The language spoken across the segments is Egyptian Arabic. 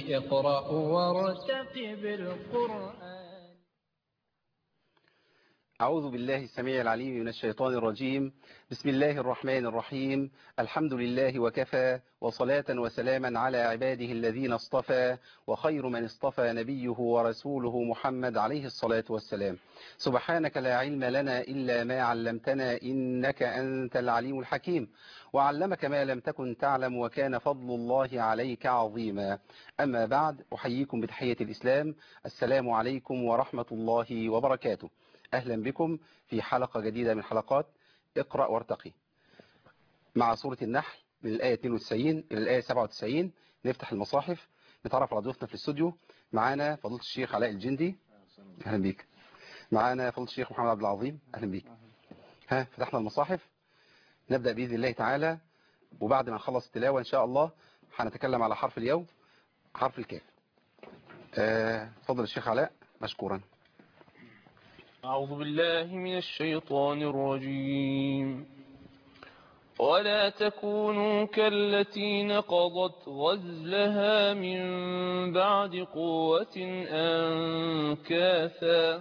اقرأ وارتقب القرآن أعوذ بالله السميع العليم من الشيطان الرجيم بسم الله الرحمن الرحيم الحمد لله وكفى وصلاة وسلاما على عباده الذين اصطفى وخير من اصطفى نبيه ورسوله محمد عليه الصلاة والسلام سبحانك لا علم لنا إلا ما علمتنا إنك أنت العليم الحكيم وعلمك ما لم تكن تعلم وكان فضل الله عليك عظيما أما بعد أحييكم بتحية الإسلام السلام عليكم ورحمة الله وبركاته أهلا بكم في حلقة جديدة من حلقات اقرأ وارتقي مع سورة النحل من الآية 92 إلى الآية 97 نفتح المصاحف نتعرف على ضيوفنا في الاستوديو معانا فضيلة الشيخ علاء الجندي أهلا بيك معانا فضيلة الشيخ محمد عبد العظيم أهلا بيك ها فتحنا المصاحف نبدأ بإذن الله تعالى وبعد ما نخلص التلاوة إن شاء الله هنتكلم على حرف اليوم حرف الكاف آه، فضل الشيخ علاء مشكورا أعوذ بالله من الشيطان الرجيم ولا تكونوا كالتي نقضت غزلها من بعد قوة أنكاثا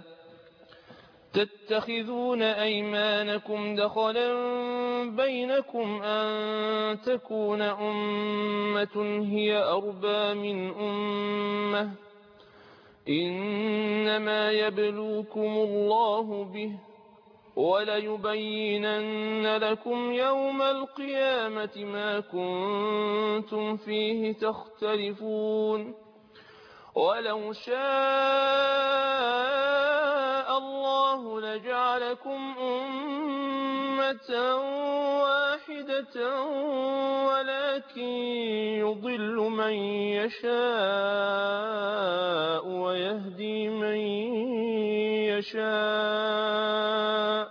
تتخذون أيمانكم دخلا بينكم أن تكون أمة هي أربى من أمة إنما يبلوكم الله به وليبينن لكم يوم القيامة ما كنتم فيه تختلفون ولو شاء الله لجعلكم أمة واحدة ولكن يضل من يشاء ويهدي من يشاء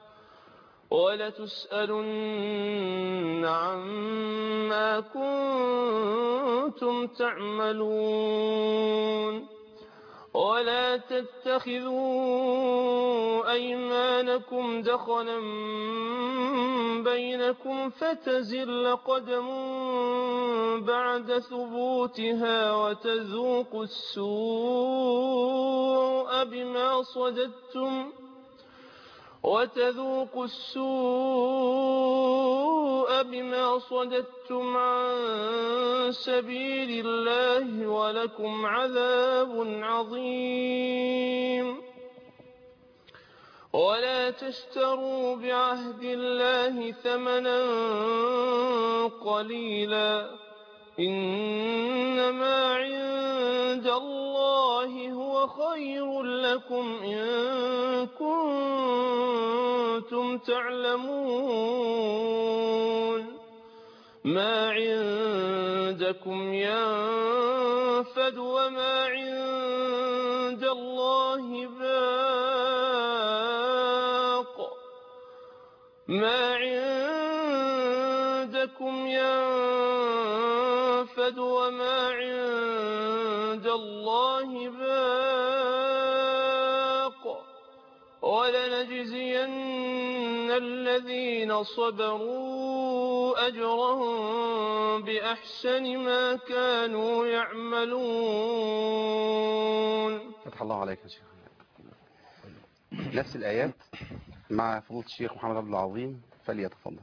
ولتسألن عما كنتم تعملون ولا تتخذوا أيمانكم دخلا بينكم فتزل قدم بعد ثبوتها وتذوقوا السوء بما صددتم وتذوقوا السوء بما صددتم عن سبيل الله ولكم عذاب عظيم ولا تشتروا بعهد الله ثمنا قليلا إنما عند الله هو خير لكم إن كنتم تعلمون ما عندكم ينفد وما عند الله باق ما عندكم ينفد وما عند الله باق ولنجزين الذين صبروا أجرهم بأحسن ما كانوا يعملون فتح الله عليك يا شيخ نفس الآيات مع فضيلة الشيخ محمد عبد العظيم فليتفضل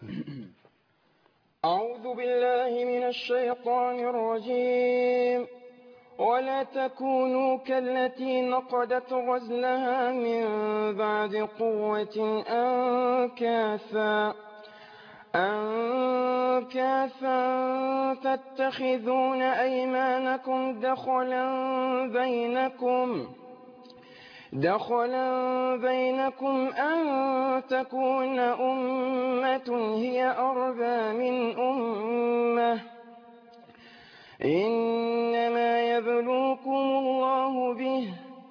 أعوذ بالله من الشيطان الرجيم ولا تكونوا كالتي نقدت غزلها من بعد قوة أنكاثا أنكاثا تتخذون أيمانكم دخلا بينكم دخلا بينكم أن تكون أمة هي أربى من أمة إنما يبلوكم الله به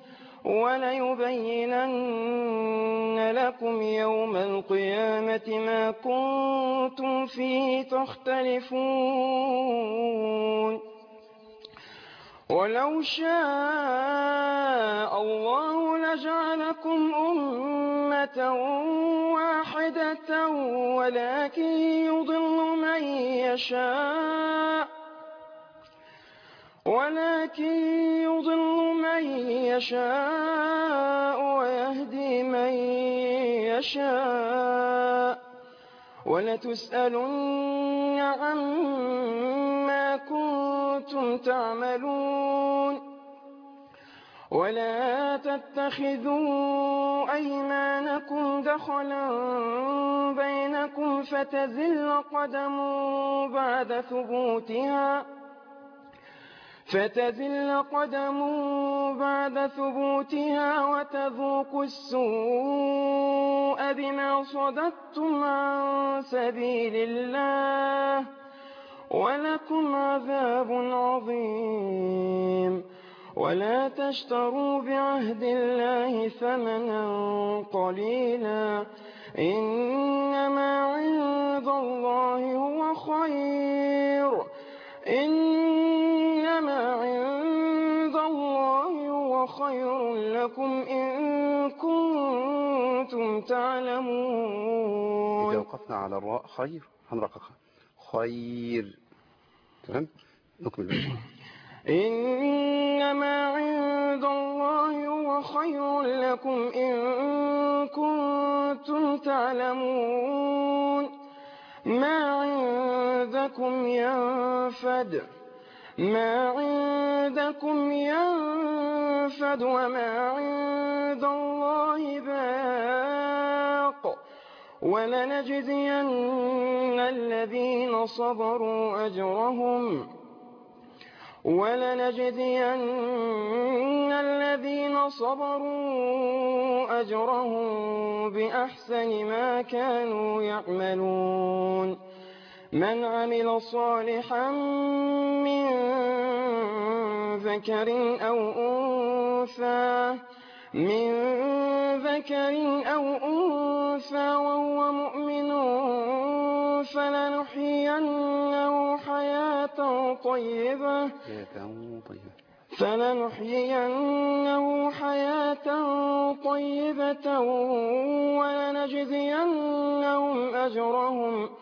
وليبينن لكم يوم القيامة ما كنتم فيه تختلفون ولو شاء الله لجعلكم أمة واحدة ولكن يضل من يشاء ولكن يضل من يشاء ويهدي من يشاء ولتسألن عما كنتم تعملون ولا تتخذوا أيمانكم دخلا بينكم فتزل قدم بعد ثبوتها فتزل قدم بعد ثبوتها وتذوقوا السوء بما صددتم عن سبيل الله ولكم عذاب عظيم ولا تشتروا بعهد الله ثمنا قليلا إنما عند الله هو خير إنما عند الله هو خير لكم إن كنتم إذا تعلمون وقفنا على الراء خير هنرققها خير تمام نكمل إنما عند الله هو خير لكم إن كنتم تعلمون ما عندكم ينفد ما عندكم ينفد وما عند الله باق ولنجزين الذين صبروا أجرهم ولنجزين الذين صبروا أجرهم بأحسن ما كانوا يعملون من عمل صالحا من ذكر أو أنثى من ذكر أو أنثى وهو مؤمن فلنحيينه حياة طيبة يا تمام طيب فلنحيينه حياة طيبة ولنجزينهم أجرهم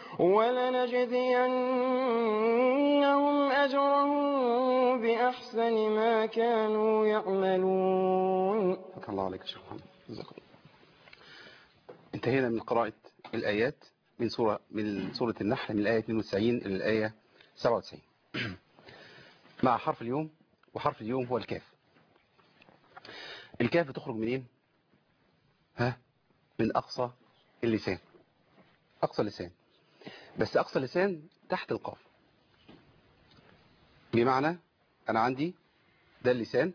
ولنجزينهم أجرهم بأحسن ما كانوا يعملون فتح الله عليك يا شيخ محمد جزاك الله انتهينا من قراءة الآيات من سورة من سورة النحل من الآية 92 إلى الآية 97 مع حرف اليوم وحرف اليوم هو الكاف الكاف بتخرج منين ها من أقصى اللسان أقصى اللسان بس أقصى اللسان تحت القاف بمعنى أنا عندي ده اللسان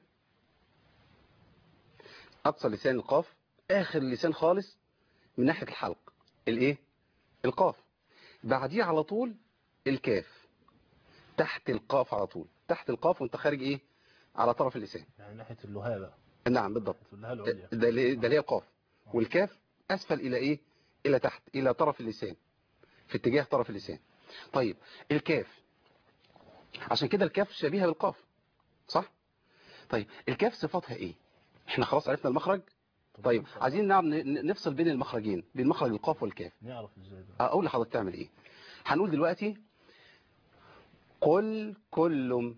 أقصى لسان القاف آخر اللسان خالص من ناحية الحلق الإيه القاف بعديه على طول الكاف تحت القاف على طول تحت القاف وانت خارج إيه على طرف اللسان يعني ناحية اللهاء بقى نعم بالضبط اللهاء العليا ده اللي ده اللي هي القاف والكاف أسفل إلى إيه إلى تحت إلى طرف اللسان في اتجاه طرف اللسان طيب الكاف عشان كده الكاف شبيهة بالقاف صح طيب الكاف صفاتها ايه احنا خلاص عرفنا المخرج طيب عايزين نعم ن- نفصل بين المخرجين بين مخرج القاف والكاف نعرف ازاي بقى اقول لحضرتك تعمل ايه هنقول دلوقتي قل كل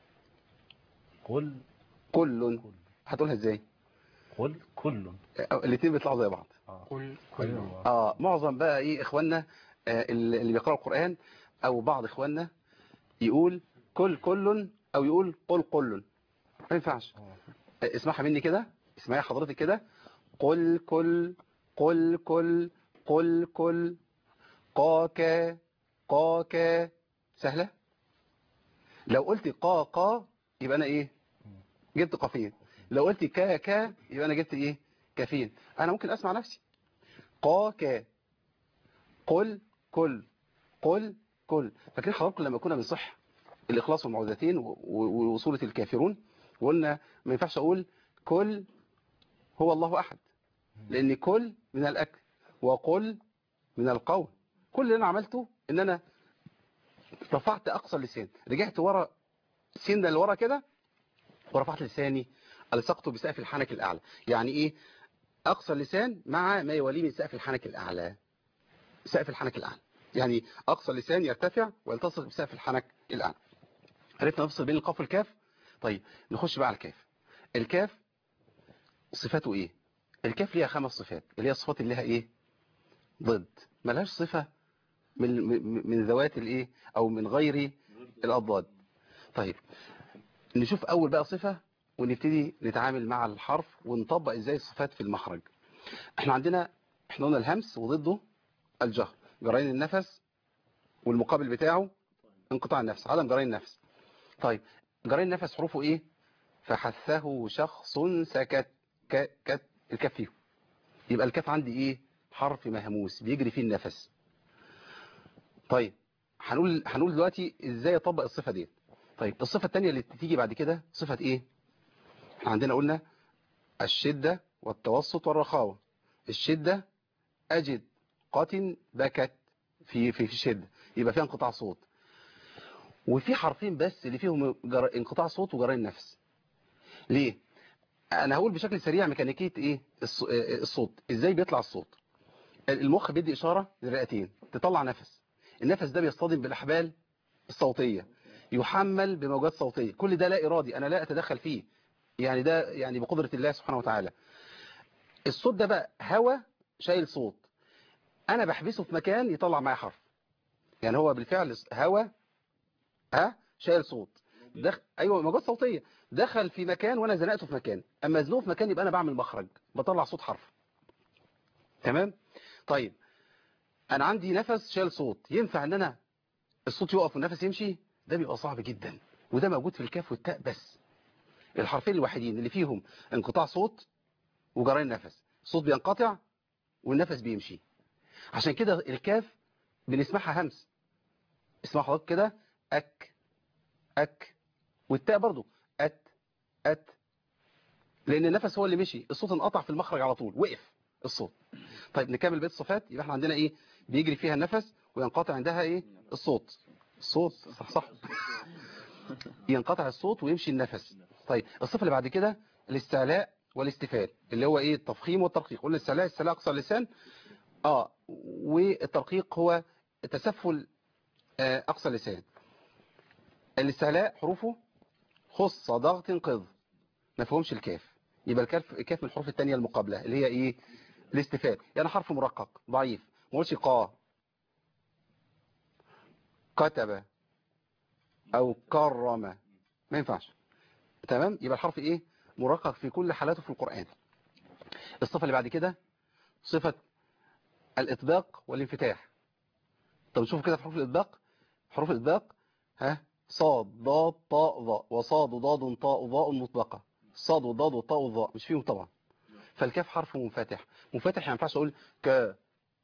قل كل كل هتقولها ازاي قل كل الاثنين بيطلعوا زي بعض قل أيوة. اه معظم بقى ايه اخواننا آه اللي اللي بيقراوا القرآن او بعض اخواننا يقول كل كل او يقول قل قل ما ينفعش آه. آه، اسمعها مني كده اسمعي حضرتك كده قل كل قل كل قل كل قاك قاك سهلة لو قلت قا قا يبقى انا ايه جبت قافين لو قلت كا كا يبقى انا جبت ايه كافين انا ممكن اسمع نفسي قا كا قل كل قل كل فاكرين حضراتكم لما كنا بنصح الاخلاص والمعوذتين و- و- وسوره الكافرون وقلنا ما ينفعش اقول كل هو الله احد لان كل من الاكل وقل من القول كل اللي انا عملته ان انا رفعت اقصى اللسان رجعت ورا سنه لورا كده ورفعت لساني الصقته بسقف الحنك الاعلى يعني ايه اقصى اللسان مع ما يواليه من سقف الحنك الاعلى سقف الحنك الاعلى يعني اقصى اللسان يرتفع ويلتصق بسقف الحنك الاعلى عرفنا نفصل بين القاف والكاف طيب نخش بقى على الكاف الكاف صفاته ايه الكاف ليها خمس صفات اللي هي الصفات اللي لها ايه ضد ملهاش صفة من من- من ذوات الايه او من غير الاضداد طيب نشوف اول بقى صفة ونبتدي نتعامل مع الحرف ونطبق ازاي الصفات في المخرج احنا عندنا احنا قلنا الهمس وضده الجهر جرين النفس والمقابل بتاعه انقطاع النفس عدم جرين النفس طيب جرين النفس حروفه ايه فحثه شخص سكت ك... ك... الكاف فيه يبقى الكاف عندي ايه حرف مهموس بيجري فيه النفس طيب هنقول هنقول دلوقتي ازاي اطبق الصفه دي طيب الصفه الثانيه اللي تيجي بعد كده صفه ايه احنا عندنا قلنا الشده والتوسط والرخاوه الشده اجد قات بكت في في في الشده يبقى فيها انقطاع صوت وفي حرفين بس اللي فيهم جر... انقطاع صوت وجرين نفس ليه انا هقول بشكل سريع ميكانيكيه ايه الص- آه، الصوت ازاي بيطلع الصوت المخ بيدي اشاره للرئتين تطلع نفس النفس ده بيصطدم بالاحبال الصوتيه يحمل بموجات صوتيه كل ده لا ارادي انا لا اتدخل فيه يعني ده يعني بقدره الله سبحانه وتعالى الصوت ده بقى هوا شايل صوت انا بحبسه في مكان يطلع معايا حرف يعني هو بالفعل هوا ها شايل صوت دخل ايوه موجات صوتيه دخل في مكان وانا زنقته في مكان اما ازنقه في مكان يبقى انا بعمل مخرج بطلع صوت حرف تمام طيب انا عندي نفس شايل صوت ينفع ان انا الصوت يقف والنفس يمشي ده بيبقى صعب جدا وده موجود في الكاف والتاء بس الحرفين الوحيدين اللي فيهم انقطاع صوت وجرين نفس الصوت بينقطع والنفس بيمشي عشان كده الكاف بنسمعها همس اسمع حضرتك كده اك اك والتاء برضو ات ات لان النفس هو اللي مشي الصوت انقطع في المخرج على طول وقف الصوت طيب نكمل بيت الصفات يبقى احنا عندنا ايه بيجري فيها النفس وينقطع عندها ايه الصوت الصوت صح صح ينقطع الصوت ويمشي النفس طيب الصفه اللي بعد كده الاستعلاء والاستفال اللي هو ايه التفخيم والترقيق قلنا الاستعلاء استعلاء اقصى اللسان اه والترقيق هو تسفل آه، اقصى اللسان الاستعلاء حروفه خص ضغط قض ما فيهمش الكاف يبقى الكاف الكاف من الحروف الثانيه المقابله اللي هي ايه الاستفال يعني حرف مرقق ضعيف ما قلتش قا كتب او كرم ما ينفعش تمام يبقى الحرف ايه مرقق في كل حالاته في القرآن الصفة اللي بعد كده صفة الإطباق والانفتاح طب نشوف كده في حروف الإطباق حروف الإطباق ها صاد ضاد طاء ظاء وصاد ضاد طاء ظاء مطبقة صاد وضاد وطاء وظاء مش فيهم طبعا فالكاف حرف منفتح منفتح يعني ما ينفعش اقول ك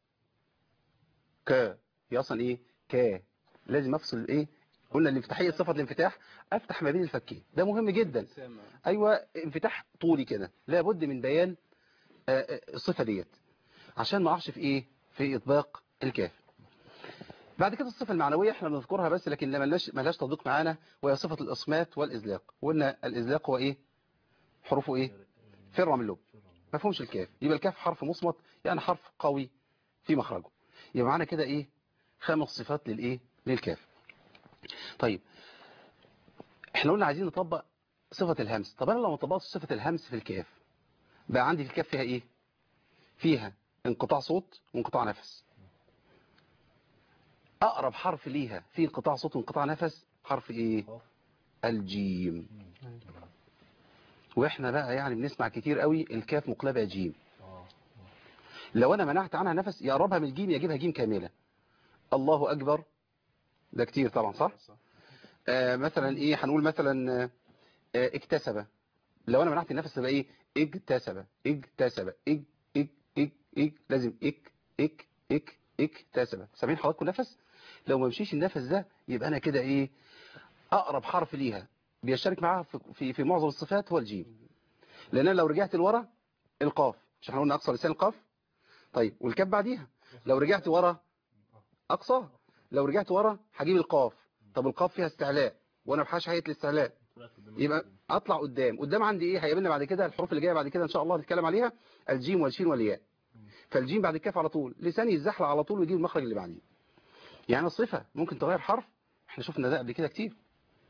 ك هي اصلا ايه ك لازم افصل ايه قلنا الانفتاحيه صفه الانفتاح افتح ما بين الفكين ده مهم جدا ايوه انفتاح طولي كده لابد من بيان آه، آه، الصفه ديت عشان ما اقعش في ايه في اطباق الكاف بعد كده الصفه المعنويه احنا بنذكرها بس لكن ما لناش ما لهاش تطبيق معانا وهي صفه الاصمات والازلاق وقلنا الازلاق هو ايه حروفه ايه فر من اللب ما فهمش الكاف يبقى الكاف حرف مصمت يعني حرف قوي في مخرجه يبقى معانا كده ايه خمس صفات للايه للكاف طيب احنا قلنا عايزين نطبق صفة الهمس طب انا لو ما طبقتش صفة الهمس في الكاف بقى عندي في الكاف فيها ايه فيها انقطاع صوت وانقطاع نفس اقرب حرف ليها في انقطاع صوت وانقطاع نفس حرف ايه الجيم واحنا بقى يعني بنسمع كتير قوي الكاف مقلبة جيم لو انا منعت عنها نفس يقربها من الجيم يجيبها جيم كاملة الله اكبر ده كتير طبعا صح آه مثلا ايه هنقول مثلا آه آه، اكتسب لو انا منعت النفس تبقى ايه اجتسب اجتسب اج اج اج اج لازم اك اك اك اكتسب سامعين حضراتكم نفس لو ما مشيش النفس ده يبقى انا كده ايه اقرب حرف ليها بيشترك معاها في في, في معظم الصفات هو الجيم لان أنا لو رجعت لورا القاف مش احنا قلنا اقصى لسان القاف طيب والكاف بعديها لو رجعت ورا اقصى لو رجعت ورا هجيب القاف طب القاف فيها استعلاء وانا بحاش هيئه الاستعلاء يبقى اطلع قدام قدام عندي ايه هيقابلنا بعد كده الحروف اللي جايه بعد كده ان شاء الله هنتكلم عليها الجيم والشين والياء فالجيم بعد الكاف على طول لساني يتزحلق على طول ويجيب المخرج اللي بعديه يعني الصفه ممكن تغير حرف احنا شفنا ده قبل كده كتير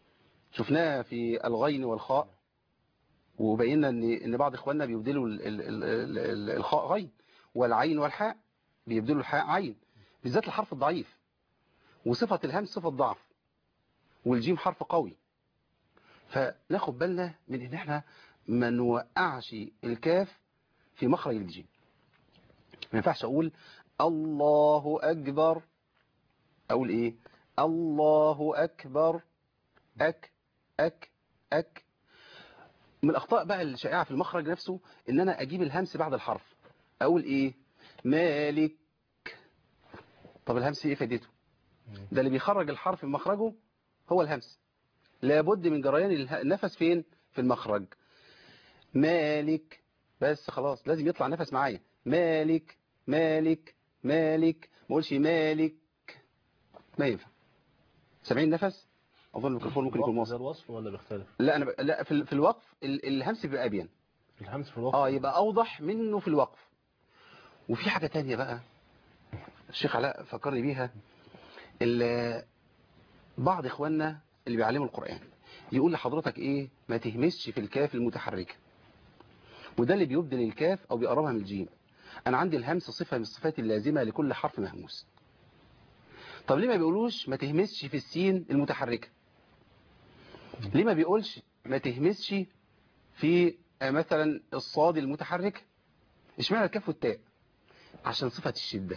شفناها في الغين والخاء وبينا ان ان بعض اخواننا بيبدلوا ال- ال- ال- ال- ال- الخاء غين والعين والحاء بيبدلوا الحاء عين بالذات الحرف الضعيف وصفة الهمس صفة ضعف والجيم حرف قوي فناخد بالنا من ان احنا ما نوقعش الكاف في مخرج الجيم ما ينفعش اقول الله اكبر اقول ايه الله اكبر اك اك اك من الاخطاء بقى الشائعه في المخرج نفسه ان انا اجيب الهمس بعد الحرف اقول ايه مالك طب الهمس ايه فائدته ده اللي بيخرج الحرف من مخرجه هو الهمس لابد من جريان اله- النفس فين في المخرج مالك بس خلاص لازم يطلع نفس معايا مالك مالك مالك ما اقولش مالك ما ينفع سامعين النفس اظن الميكروفون ممكن يكون الوقف زي موصل الوصف ولا بيختلف لا انا ب... لا في, ال- في الوقف ال- الهمس بيبقى ابين الهمس في الوقف اه يبقى اوضح منه في الوقف وفي حاجة تانية بقى الشيخ علاء فكرني بيها ال- بعض اخواننا اللي بيعلموا القرآن يقول لحضرتك ايه ما تهمسش في الكاف المتحركة وده اللي بيبدل الكاف او بيقربها من الجيم انا عندي الهمس صفة من الصفات اللازمة لكل حرف مهموس طب ليه ما بيقولوش ما تهمسش في السين المتحركة ليه ما بيقولش ما تهمسش في آه، مثلا الصاد المتحركة اشمعنى الكاف والتاء عشان صفة الشدة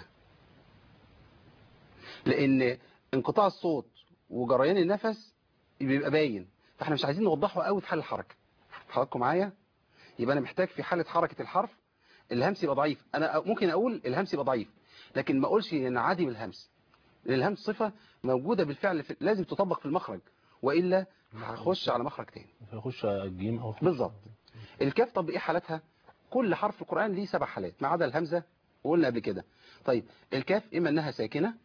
لان انقطاع الصوت وجريان النفس بيبقى باين فاحنا مش عايزين نوضحه قوي في حال الحركة حضراتكم معايا يبقى انا محتاج في حالة حركة الحرف الهمس يبقى ضعيف انا ممكن اقول الهمس يبقى ضعيف لكن ما اقولش ان عادي بالهمس لان الهمس صفة موجودة بالفعل في لازم تطبق في المخرج والا هخش على مخرج تاني فيخش الجيم او يخش- بالظبط الكاف طب ايه حالتها كل حرف في القرآن ليه سبع حالات ما عدا الهمزة وقلنا قبل كده طيب الكاف اما انها ساكنة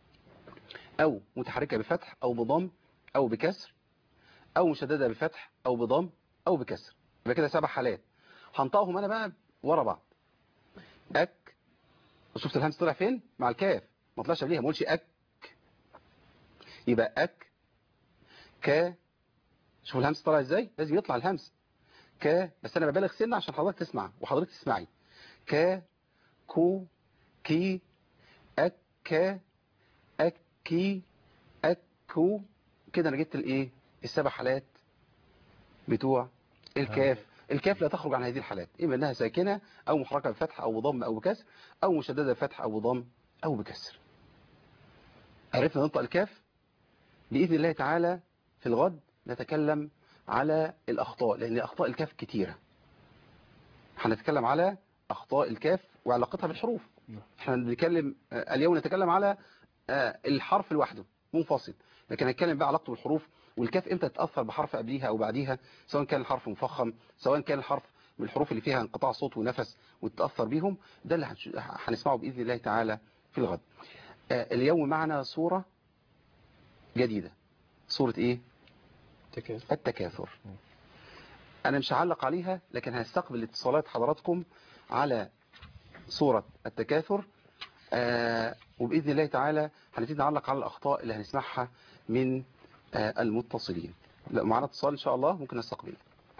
او متحركة بفتح او بضم او بكسر او مشددة بفتح او بضم او بكسر يبقى كده سبع حالات هنطقهم انا بقى ورا بعض اك شفت الهمز طلع فين مع الكاف ما طلعش قبليها ما قولش اك يبقى اك ك شوف الهمز طلع ازاي لازم يطلع الهمز ك بس انا ببالغ سنه عشان حضرتك تسمع وحضرتك تسمعي ك كو كي اك ك اكي اكو كده انا جبت الايه السبع حالات بتوع الكاف الكاف لا تخرج عن هذه الحالات اما انها ساكنه او محركه بفتح او بضم او بكسر او مشدده بفتح او بضم او بكسر عرفنا ننطق الكاف باذن الله تعالى في الغد نتكلم على الأخطاء لأن أخطاء الكاف كتيرة هنتكلم على أخطاء الكاف وعلاقتها بالحروف احنا بنتكلم آه، اليوم نتكلم على آه، الحرف لوحده منفصل لكن هنتكلم بقى علاقته بالحروف والكاف امتى تتأثر بحرف قبليها أو بعديها سواء كان الحرف مفخم سواء كان الحرف من الحروف اللي فيها انقطاع صوت ونفس وتتأثر بيهم ده اللي هنش- هنسمعه بإذن الله تعالى في الغد آه، اليوم معنا صورة جديدة صورة ايه التكاثر أنا مش هعلق عليها لكن هستقبل اتصالات حضراتكم على صورة التكاثر آه وبإذن الله تعالى هنبتدي نعلق على الأخطاء اللي هنسمعها من آه المتصلين لا معنا اتصال إن شاء الله ممكن نستقبله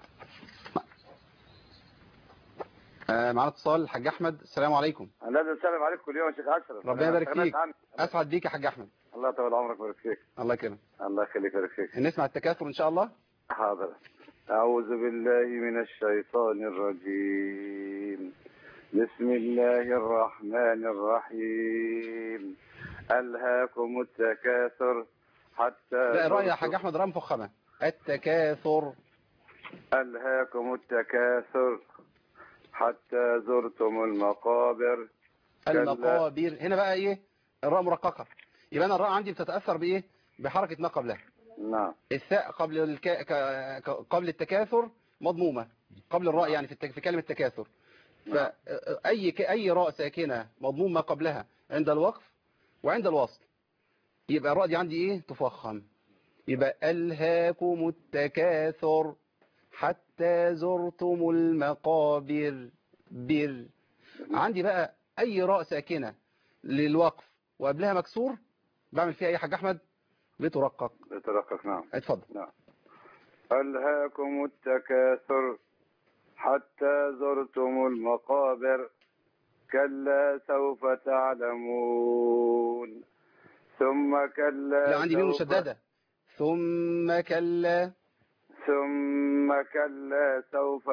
آه معنا اتصال الحاج أحمد السلام عليكم انا لازم اسلم عليك كل يوم يا شيخ اشرف ربنا يبارك أنا سمعت فيك. عنك. أسعد بيك يا حاج أحمد الله يطول عمرك ويبارك فيك الله يكرمك الله يخليك ويبارك فيك نسمع التكاثر إن شاء الله حاضر أعوذ بالله من الشيطان الرجيم بسم الله الرحمن الرحيم ألهاكم التكاثر حتى لا الرأي يا زرتم- حاج أحمد رام فخمة التكاثر ألهاكم التكاثر حتى زرتم المقابر كلا. المقابر هنا بقى ايه الراء مرققة يبقى انا الراء عندي بتتأثر بايه بحركة ما قبلها نعم الثاء قبل الك... ك... ك- قبل التكاثر مضمومة قبل الراء يعني في, التك... في كلمة تكاثر فأي ك... أي راء ساكنة مضموم ما قبلها عند الوقف وعند الوصل يبقى الراء دي عندي ايه تفخم يبقى ألهاكم التكاثر حتى زرتم المقابر بر عندي بقى أي راء ساكنة للوقف وقبلها مكسور بعمل فيها أي حاجة أحمد بترقق بترقق نعم اتفضل نعم ألهاكم التكاثر حتى زرتم المقابر كلا سوف تعلمون ثم كلا لا عندي ميم سوف- مشددة ثم كلا ثم كلا سوف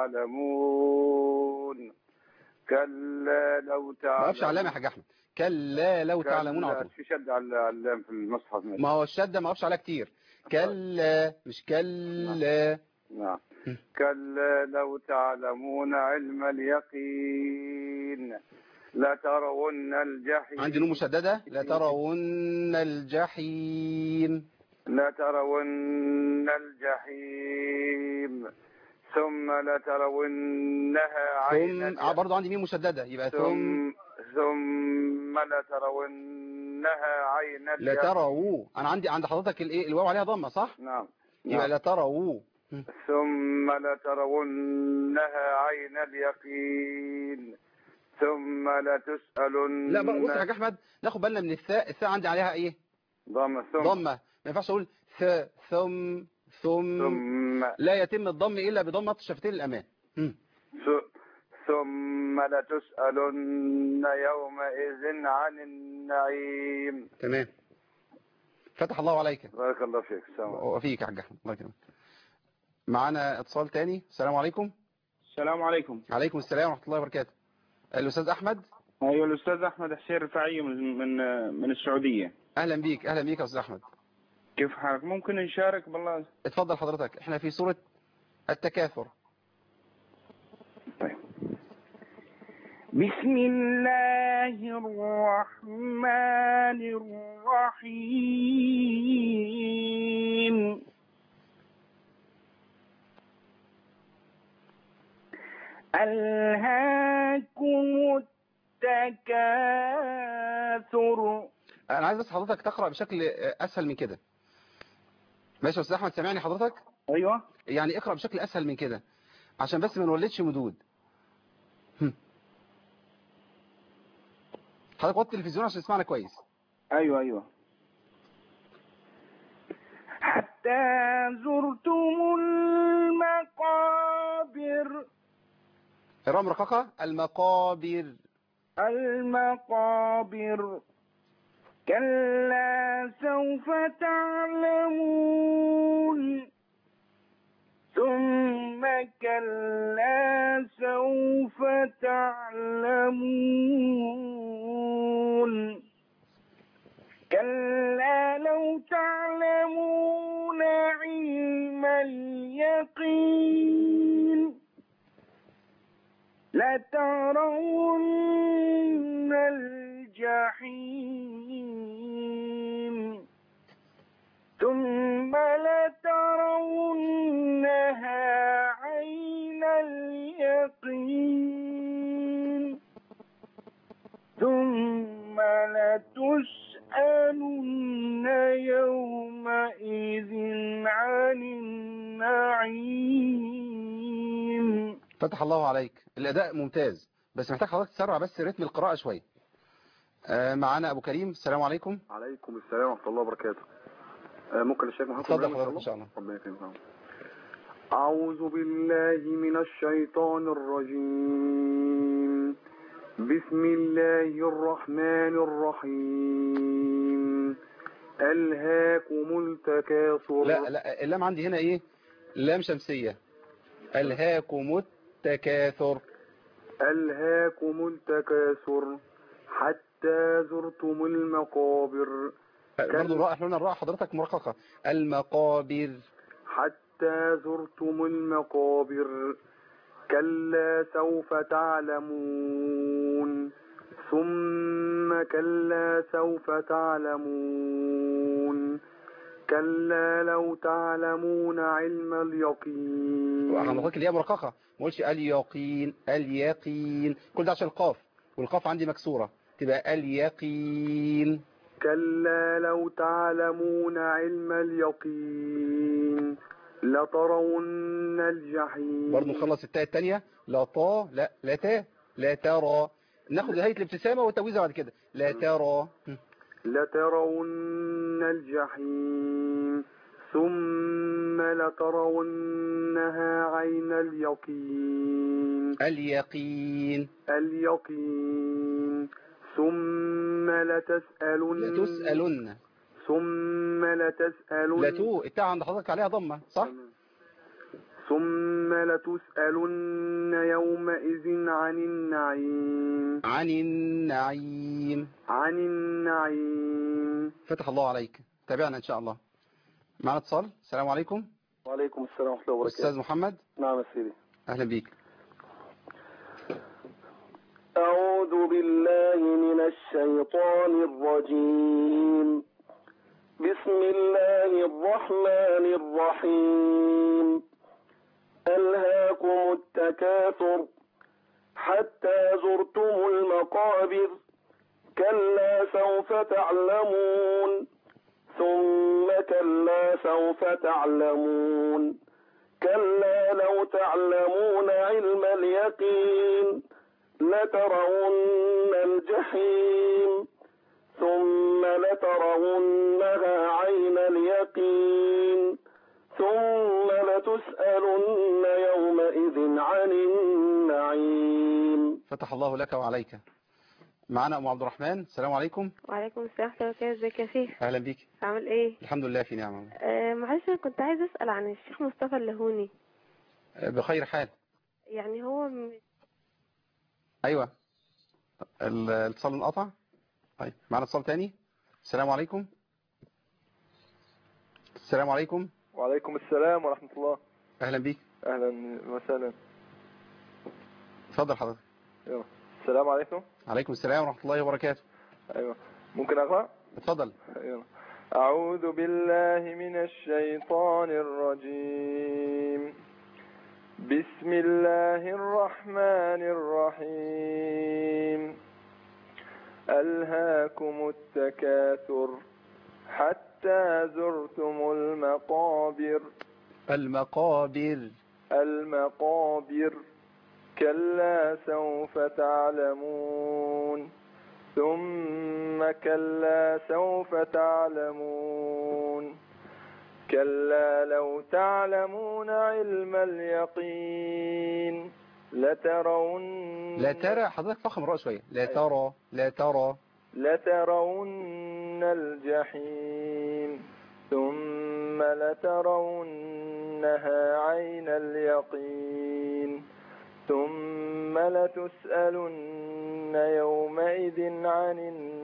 تعلمون كلا لو ما تعلمون اقفش على اللام يا حاج احمد كلا لو تعلمون على طول في شد على على اللام في المصحف ما هو الشدة ما اقفش عليها كتير كلا مش كلا نعم كلا لو تعلمون علم اليقين لترون الجحيم عندي نون مشددة لترون الجحيم لترون الجحيم ثم لترونها عين ثم آه، برضه عندي ميم مشددة يبقى ثم ثم ثم لترونها عين اليقين لتروا انا عندي عند حضرتك الايه الواو عليها ضمة صح نعم يبقى نعم. لتروا ثم لترونها عين اليقين ثم لتسألن لا بقى بص يا حاج احمد ناخد بالنا من الثاء الثاء عندي عليها ايه ضم ثم ضمة ما ينفعش اقول ث ثم ثم ثم لا يتم الضم الا بضمة الشفتين الامام مم. ث- ثم لتسألن يومئذ عن النعيم تمام فتح الله عليك بارك الله فيك السلام عليكم. وفيك يا حاج احمد الله يكرمك معانا اتصال تاني السلام عليكم السلام عليكم عليكم السلام ورحمة الله وبركاته الاستاذ احمد ايوه الاستاذ احمد حسين رفاعي من من من السعوديه اهلا بيك اهلا بيك يا استاذ احمد كيف حالك ممكن نشارك بالله اتفضل حضرتك احنا في سورة التكاثر طيب بسم الله الرحمن الرحيم ألهاكم التكاثر انا عايز بس حضرتك تقرأ بشكل اسهل من كده ماشي يا استاذ احمد سامعني حضرتك أيوة يعني اقرأ بشكل اسهل من كده عشان بس ما نولدش مدود هم. حضرتك وطي التلفزيون عشان تسمعنا كويس أيوة أيوة حتى زرتم المقابر الرام رقاقة المقابر المقابر كلا سوف تعلمون ثم كلا سوف تعلمون كلا لو تعلمون علم اليقين لترون الجحيم ثم لترونها عين اليقين ثم لتسألن يومئذ عن النعيم فتح الله عليك الاداء ممتاز بس محتاج حضرتك تسرع بس رتم القراءة شوية آه، معانا ابو كريم السلام عليكم عليكم السلام ورحمة الله وبركاته آه، ممكن الشيخ محمد اتفضل إبراهيم حضرتك ان شاء الله ربنا يكرمك أعوذ بالله من الشيطان الرجيم بسم الله الرحمن الرحيم ألهاكم التكاثر لا لا اللام عندي هنا ايه لام شمسية ألهاكم التكاثر ألهاكم التكاثر حتى زرتم المقابر برضه الراء احنا قلنا الراء حضرتك مرققة المقابر حتى زرتم المقابر كلا سوف تعلمون ثم كلا سوف تعلمون كلا لو تعلمون علم اليقين حضرتك اللي هي مرققة ما قلتش اليقين اليقين كل ده عشان القاف والقاف عندي مكسورة تبقى اليقين كلا لو تعلمون علم اليقين لترون الجحيم برضه نخلص التاء التانية لا طا لا لا تا لا ترى ناخد نهاية الابتسامة والتويزة بعد كده لا ترى لترون الجحيم ثم لترونها عين اليقين اليقين اليقين ثم لتسألن لتسألن ثم لتسألن لتو التاء عند حضرتك عليها ضمة صح ثم لتسألن يومئذ عن النعيم عن النعيم عن النعيم فتح الله عليك تابعنا إن شاء الله معنا اتصال السلام عليكم وعليكم السلام ورحمة الله وبركاته أستاذ محمد نعم يا سيدي أهلا بيك أعوذ بالله من الشيطان الرجيم بسم الله الرحمن الرحيم ألهاكم التكاثر حتى زرتم المقابر كلا سوف تعلمون ثم كلا سوف تعلمون كلا لو تعلمون علم اليقين لترون الجحيم ثم لترونها عين اليقين ثم لتسألن يومئذ عن النعيم فتح الله لك وعليك معنا أم عبد الرحمن السلام عليكم وعليكم السلام ورحمة الله وبركاته ازيك يا شيخ أهلا بيك عامل ايه الحمد لله في نعمة آه معلش انا كنت عايز اسأل عن الشيخ مصطفى اللهوني بخير حال يعني هو م- أيوة ال- الاتصال انقطع طيب معنا اتصال تاني السلام عليكم السلام عليكم وعليكم السلام ورحمة الله أهلا بيك أهلا وسهلا اتفضل حضرتك يلا. السلام عليكم عليكم السلام ورحمة الله وبركاته أيوة ممكن أقرأ اتفضل يلا. أعوذ بالله من الشيطان الرجيم بسم الله الرحمن الرحيم ألهاكم التكاثر حتى زرتم المقابر المقابر المقابر كلا سوف تعلمون ثم كلا سوف تعلمون كلا لو تعلمون علم اليقين لترون لا ترى حضرتك فخم الرأس شوية لا ترى لا ترى لترون الجحيم ثم لترونها عين اليقين ثم لتسألن يومئذ عن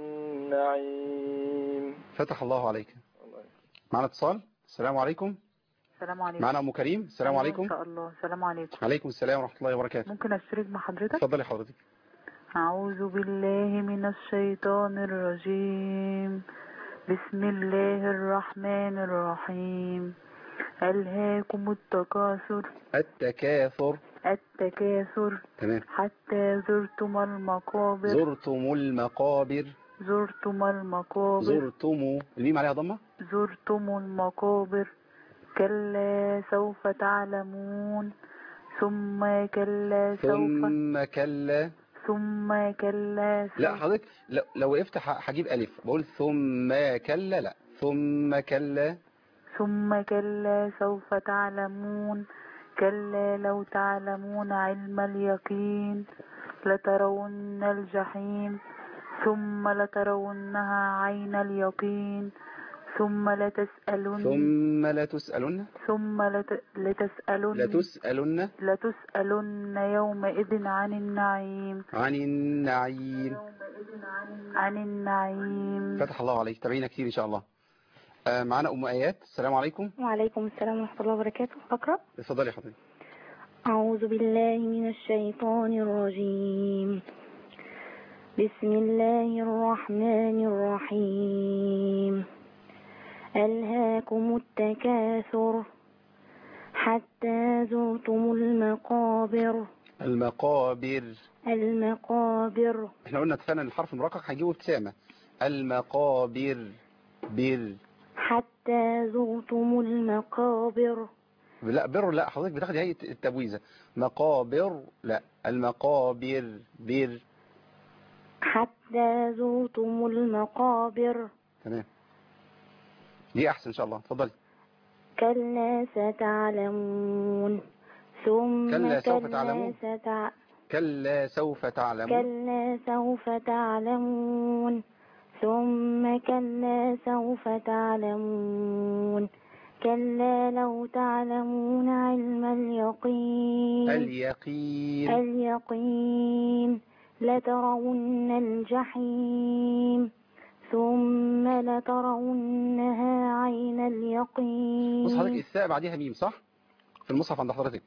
النعيم فتح الله عليك معنا اتصال السلام عليكم السلام عليكم معنا أم كريم السلام أيوة عليكم ان شاء الله السلام عليكم عليكم السلام ورحمة الله وبركاته ممكن اشترك مع حضرتك اتفضلي حضرتك اعوذ بالله من الشيطان الرجيم بسم الله الرحمن الرحيم ألهاكم التكاثر التكاثر التكاثر تمام حتى زرتم المقابر زرتم المقابر زرتم المقابر زرتم الميم عليها ضمة زرتم المقابر كلا سوف تعلمون ثم كلا سوف ثم كلا ثم كلا سوف لا حضرتك لو, لو وقفت ح- هجيب ألف بقول ثم كلا لا ثم كلا ثم كلا سوف تعلمون كلا لو تعلمون علم اليقين لترون الجحيم ثم لترونها عين اليقين ثم لتسألن ثم لتسألن ثم لت... لتسألن لتسألن لتسألن يومئذ عن النعيم عن النعيم عن النعيم فتح الله عليك تابعينا كتير إن شاء الله آه، معنا أم آيات السلام عليكم وعليكم السلام ورحمة الله وبركاته أقرأ اتفضلي حضرتك أعوذ بالله من الشيطان الرجيم بسم الله الرحمن الرحيم ألهاكم التكاثر حتى زرتم المقابر المقابر المقابر احنا قلنا اتفقنا ان الحرف المرقق هيجيبه ابتسامة المقابر بر حتى زرتم المقابر لا بر لا حضرتك بتاخدي هيئة التبويزة مقابر لا المقابر بر حتى زرتم المقابر تمام دي احسن ان شاء الله اتفضلي كلا ستعلمون ثم كلا سوف تعلمون. ستع... كلا سوف تعلمون كلا سوف تعلمون ثم كلا سوف تعلمون كلا لو تعلمون علم اليقين اليقين اليقين لترون الجحيم ثم لترونها عين اليقين بص حضرتك الثاء بعديها ميم صح في المصحف عند حضرتك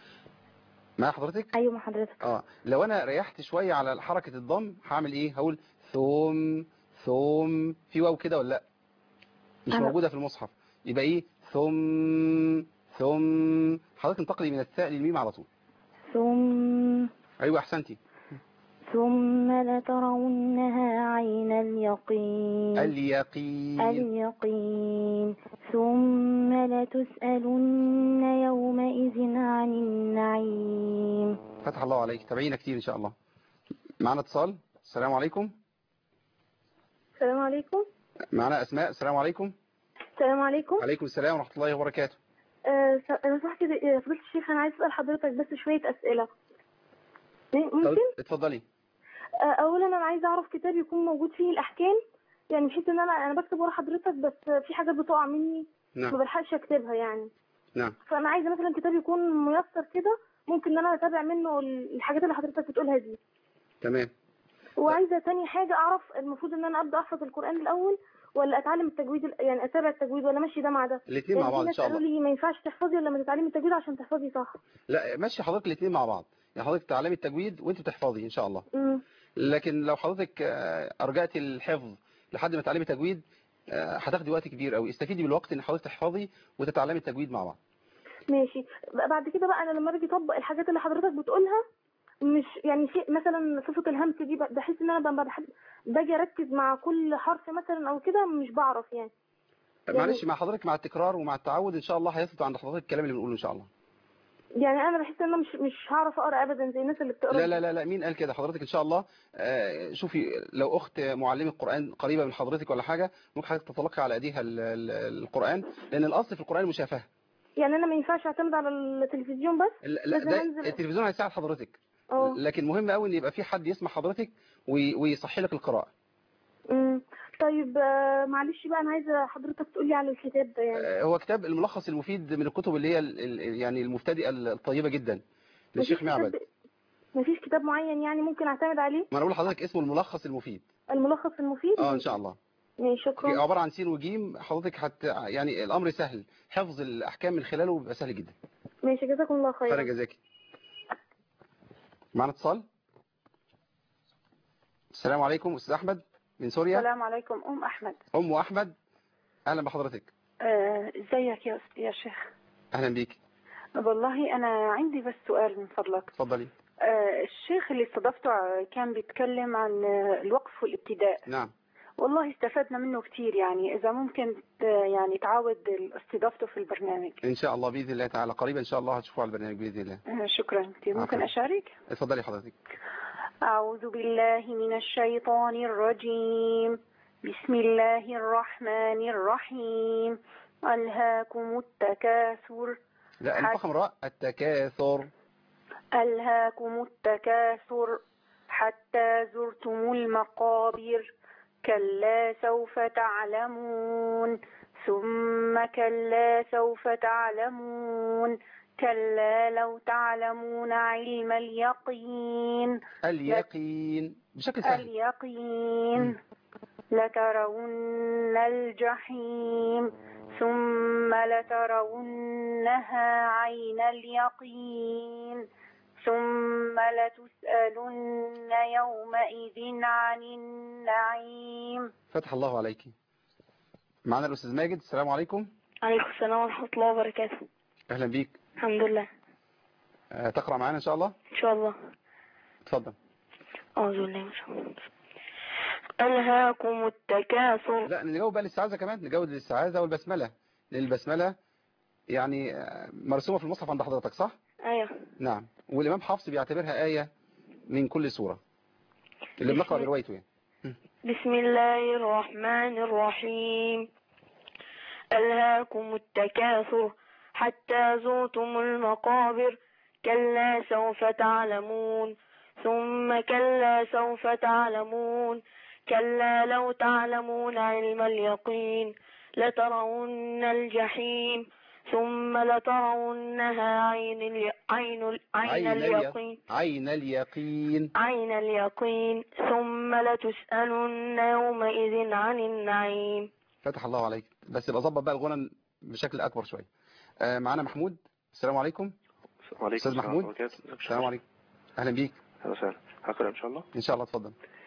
مع حضرتك ايوه مع حضرتك اه لو انا ريحت شوية على حركة الضم هعمل ايه هقول ثم ثم في واو كده ولا لا مش أنا- موجودة في المصحف يبقى ايه ثم ثم حضرتك انتقلي من الثاء للميم على طول ثم ايوه احسنتي ثم لترونها عين اليقين اليقين اليقين ثم لتسألن يومئذ عن النعيم فتح الله عليك تابعينا كتير ان شاء الله معنا اتصال السلام عليكم السلام عليكم معنا اسماء السلام عليكم السلام عليكم عليكم السلام ورحمة الله وبركاته آه، س- لو سمحت يا فضيلة الشيخ أنا عايز أسأل حضرتك بس شوية أسئلة طب ممكن؟ اتفضلي آه، أولا أنا عايزة أعرف كتاب يكون موجود فيه الأحكام يعني بحيث إن أنا أنا بكتب ورا حضرتك بس في حاجات بتقع مني ما نعم بلحقش أكتبها يعني نعم فأنا عايزة مثلا كتاب يكون ميسر كده ممكن إن أنا أتابع منه ال- الحاجات اللي حضرتك بتقولها دي تمام وعايزة تاني حاجة أعرف المفروض إن أنا أبدأ أحفظ القرآن الأول ولا أتعلم التجويد ال- يعني أتابع التجويد ولا ماشي ده مع ده الاثنين مع يعني في بعض ان ناس شاء قالوا الله لي ما ينفعش تحفظي إلا لما تتعلمي التجويد عشان تحفظي صح لا ماشي حضرتك الاثنين مع بعض يعني حضرتك تعلمي التجويد وانت بتحفظي ان شاء الله امم لكن لو حضرتك آه، ارجعتي الحفظ لحد ما تعلمي تجويد آه، هتاخدي وقت كبير قوي استفيدي بالوقت ان حضرتك تحفظي وتتعلمي التجويد مع بعض ماشي بقى بعد كده بقى انا لما باجي اطبق الحاجات اللي حضرتك بتقولها مش يعني في مثلا صفة الهمس دي ب- بحس ان انا ب- بحب باجي اركز مع كل حرف مثلا او كده مش بعرف يعني يعني- معلش مع حضرتك مع التكرار ومع التعود ان شاء الله هيثبت عند حضرتك الكلام اللي بنقوله ان شاء الله يعني انا بحس ان انا مش مش هعرف اقرا ابدا زي الناس اللي بتقرا لا لا لا لا مين قال كده حضرتك ان شاء الله آه، شوفي لو اخت معلمه قران قريبه من حضرتك ولا حاجه ممكن حضرتك تتلقي على ايديها ال- ال- القران لان الاصل في القران المشافهه يعني انا ما ينفعش اعتمد على التلفزيون بس لا لا، لازم ده أنزل- التلفزيون هيساعد حضرتك اه لكن مهم قوي ان يبقى في حد يسمع حضرتك وي- ويصحي لك القراءه أمم. طيب آه، معلش بقى انا عايزه حضرتك تقولي على الكتاب ده يعني آه، هو كتاب الملخص المفيد من الكتب اللي هي ال- ال- يعني المبتدئه الطيبه جدا للشيخ مفيش معبد كتاب- مفيش كتاب معين يعني ممكن اعتمد عليه ما انا بقول لحضرتك اسمه الملخص المفيد الملخص المفيد اه ان شاء الله ماشي شكرا عباره عن سين وجيم حضرتك حت يعني الامر سهل حفظ الاحكام من خلاله بيبقى سهل جدا ماشي جزاكم الله خير خيرا جزاك معنا اتصال السلام عليكم استاذ احمد من سوريا السلام عليكم أم أحمد ام احمد اهلا بحضرتك آه، ازيك يا يا شيخ اهلا بيك والله أنا عندي بس سؤال من فضلك اتفضلي آه، الشيخ اللي استضفته ع- كان بيتكلم عن آه، الوقف والابتداء نعم والله استفدنا منه كتير يعني إذا ممكن ت- يعني تعاود استضافته في البرنامج ان شاء الله باذن الله تعالى قريبا ان شاء الله هتشوفوا على البرنامج باذن الله آه، شكرا كتير ممكن عفواً. أشارك اتفضلي حضرتك أعوذ بالله من الشيطان الرجيم بسم الله الرحمن الرحيم ألهاكم التكاثر لا حت- الفخم راء التكاثر ألهاكم التكاثر حتى زرتم المقابر كلا سوف تعلمون ثم كلا سوف تعلمون كلا لو تعلمون علم اليقين اليقين بشكل سهل اليقين لترون الجحيم ثم لترونها عين اليقين ثم لتسألن يومئذ عن النعيم فتح الله عليك معنا الاستاذ ماجد السلام عليكم عليكم السلام ورحمة الله وبركاته اهلا بيك الحمد لله آه، تقرا معانا ان شاء الله إن شاء الله اتفضل أعوذ بالله من الشيطان الرجيم. ألهاكم التكاثر لا نجاوب بقى للاستعاذه كمان نجاوب للاستعاذه والبسمله لان البسمله يعني آه، مرسومه في المصحف عند حضرتك صح أيوه نعم والامام حفص بيعتبرها ايه من كل سوره اللي بنقرا بروايته يعني بسم الله الرحمن الرحيم ألهاكم التكاثر حتى زرتم المقابر كلا سوف تعلمون ثم كلا سوف تعلمون كلا لو تعلمون علم اليقين لترون الجحيم ثم لترونها عين الي... عين ال... عين اليقين عين اليقين عين اليقين ثم لتسألن يومئذ عن النعيم فتح الله عليك بس يبقى ظبط بقى الغنى بشكل اكبر شويه آه معانا محمود السلام عليكم وعليكم استاذ السلام محمود ورحمة الله وبركاته. السلام عليكم اهلا بيك اهلا وسهلا هقرا ان شاء الله ان شاء الله اتفضل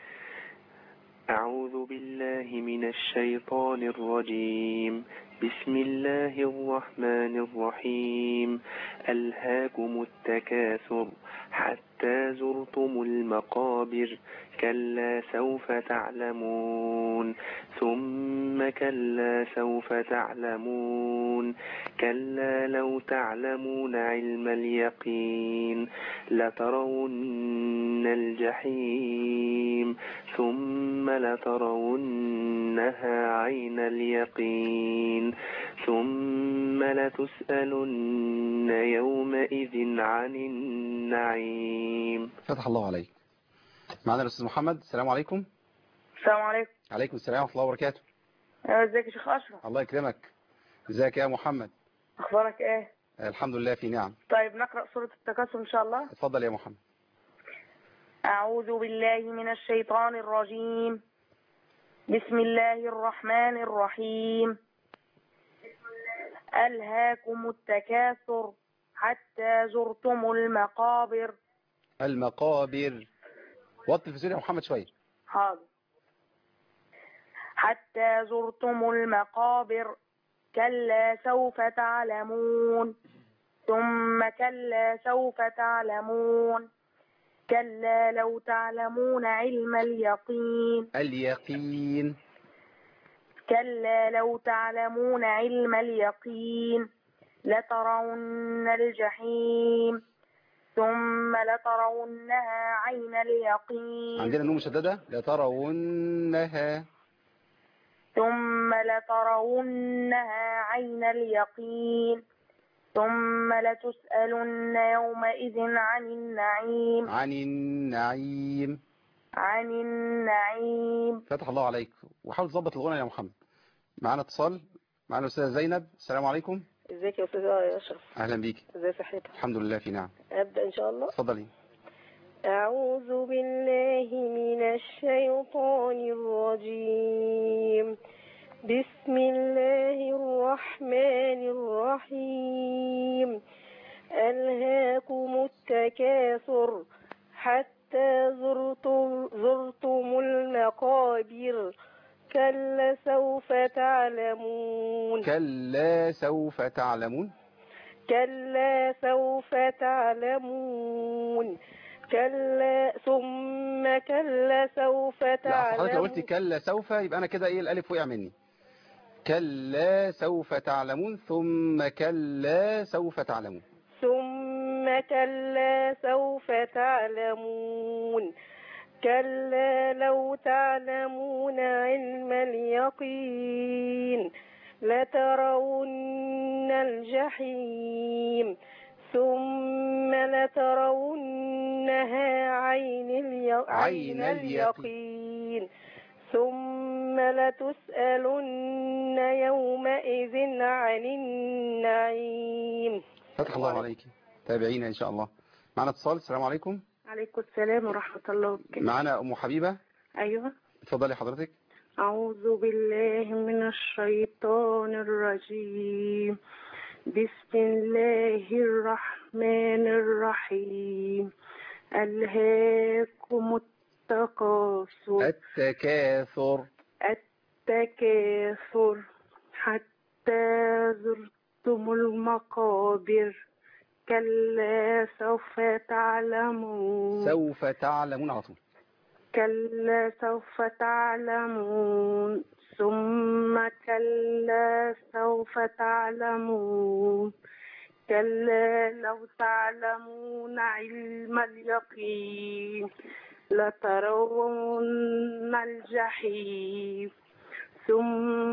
أعوذ بالله من الشيطان الرجيم بسم الله الرحمن الرحيم ألهاكم التكاثر حتى زرتم المقابر كلا سوف تعلمون ثم كلا سوف تعلمون كلا لو تعلمون علم اليقين لترون الجحيم ثم لترونها عين اليقين ثم لتسألن يومئذ عن النعيم فتح الله عليك معانا الاستاذ محمد السلام عليكم السلام عليكم عليكم السلام ورحمه الله وبركاته أيوة، ازيك يا شيخ اشرف الله يكرمك ازيك يا محمد اخبارك ايه آه، الحمد لله في نعم طيب نقرا سوره التكاثر ان شاء الله اتفضل يا محمد اعوذ بالله من الشيطان الرجيم بسم الله الرحمن الرحيم الهاكم التكاثر حتى زرتم المقابر المقابر وطي في سوريا محمد شويه حاضر حتى زرتم المقابر كلا سوف تعلمون ثم كلا سوف تعلمون كلا لو تعلمون علم اليقين اليقين كلا لو تعلمون علم اليقين لترون الجحيم ثم لترونها عين اليقين عندنا نون مشدده لترونها ثم لترونها عين اليقين ثم لتسألن يومئذ عن النعيم عن النعيم عن النعيم فتح الله عليك وحاول تظبط الغنى يا محمد معانا اتصال معانا الاستاذه زينب السلام عليكم ازيك يا استاذ يا اشرف اهلا بيك ازي صحتك الحمد لله في نعم ابدا ان شاء الله اتفضلي اعوذ بالله من الشيطان الرجيم بسم الله الرحمن الرحيم ألهاكم التكاثر حتى زرتم, زرتم المقابر كلا سوف تعلمون كلا سوف تعلمون كلا سوف تعلمون كلا ثم كلا سوف لا أصل حضرتك لو قلت تعلمون كلا سوف يبقى انا كده ايه الالف وقع مني كلا سوف تعلمون ثم كلا سوف تعلمون ثم كلا سوف تعلمون كلا لو تعلمون علم اليقين لترون الجحيم ثم لترونها عين, الي... عين اليقين ثم لتسألن يومئذ عن النعيم فتح الله عليك تابعينا ان شاء الله معنا اتصال السلام عليكم عليكم السلام ورحمة الله وبركاته معنا ام حبيبه أيوة اتفضلي حضرتك أعوذ بالله من الشيطان الرجيم بسم الله الرحمن الرحيم ألهاكم التكاثر التكاثر التكاثر حتى زرتم المقابر كلا سوف تعلمون سوف تعلمون على طول كلا سوف تعلمون ثم كلا سوف تعلمون كلا لو تعلمون علم اليقين لترون الجحيم ثم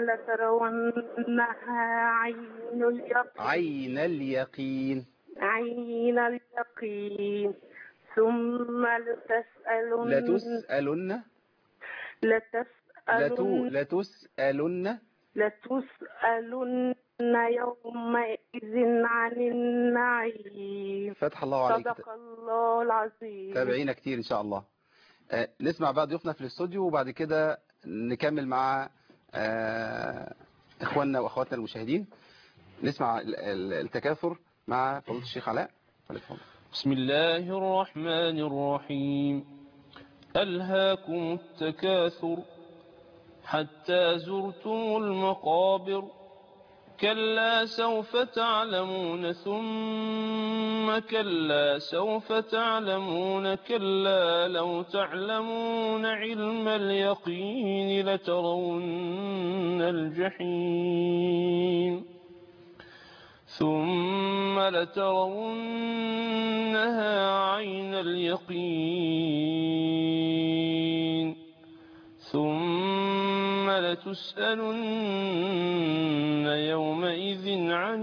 لترونها عين اليقين عين اليقين عين اليقين ثم لتسألن لتسألن لتو لتسألن لتسألن لتسألن يومئذ عن النعيم فتح الله عليك صدق الله العظيم تابعينا كتير إن شاء الله آه، نسمع بقى ضيوفنا في الاستوديو وبعد كده نكمل مع آه، إخواننا وأخواتنا المشاهدين نسمع ال- ال- التكاثر مع فضيلة الشيخ علاء فليتفضل. بسم الله الرحمن الرحيم ألهاكم التكاثر حتى زرتم المقابر كلا سوف تعلمون ثم كلا سوف تعلمون كلا لو تعلمون علم اليقين لترون الجحيم ثم لترونها عين اليقين ثم لتسألن يومئذ عن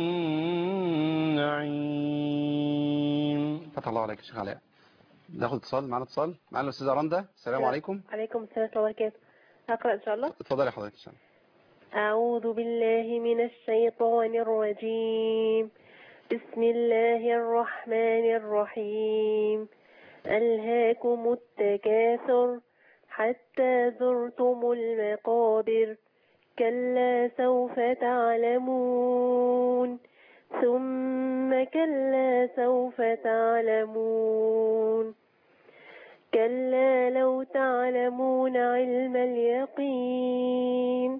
النعيم فتح الله عليك يا شيخ علاء ناخد اتصال معنا اتصال معنا الأستاذة رندا السلام عليكم عليكم السلام ورحمة الله وبركاته هقرأ إن شاء الله اتفضلي حضرتك إن شاء الله أعوذ بالله من الشيطان الرجيم بسم الله الرحمن الرحيم ألهاكم التكاثر حتى زرتم المقابر كلا سوف تعلمون ثم كلا سوف تعلمون كلا لو تعلمون علم اليقين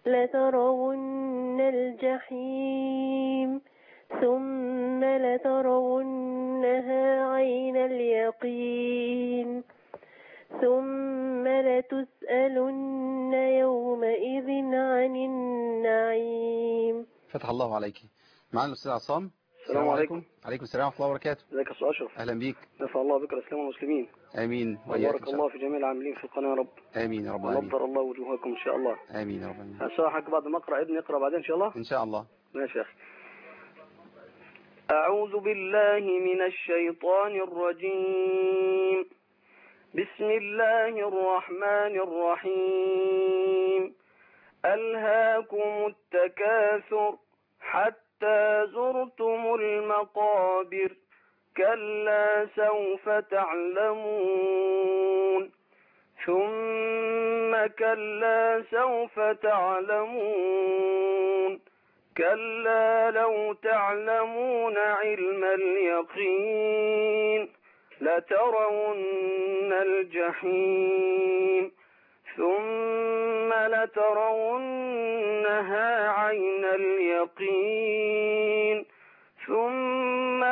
لترون الجحيم ثم لترونها عين اليقين ثم لتسألن يومئذ عن النعيم فتح الله عليك معنا الأستاذ عصام السلام عليكم. عليكم السلام ورحمة الله وبركاته ازيك يا استاذ اشرف أهلا بيك نسال الله بك الاسلام والمسلمين آمين وإياك وبارك إن شاء الله في جميع العاملين في القناه يا رب آمين يا رب العالمين ونظر الله وجوهكم ان شاء الله آمين يا رب العالمين هسامحك بعد ما اقرا ابني اقرا بعدين ان شاء الله إن شاء الله ماشي يا اخي أعوذ بالله من الشيطان الرجيم بسم الله الرحمن الرحيم ألهاكم التكاثر حتى زرتم المقابر كلا سوف تعلمون ثم كلا سوف تعلمون كلا لو تعلمون علم اليقين لترون الجحيم ثم لترونها عين اليقين ثم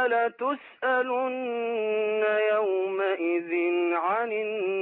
لتسألن يومئذ عن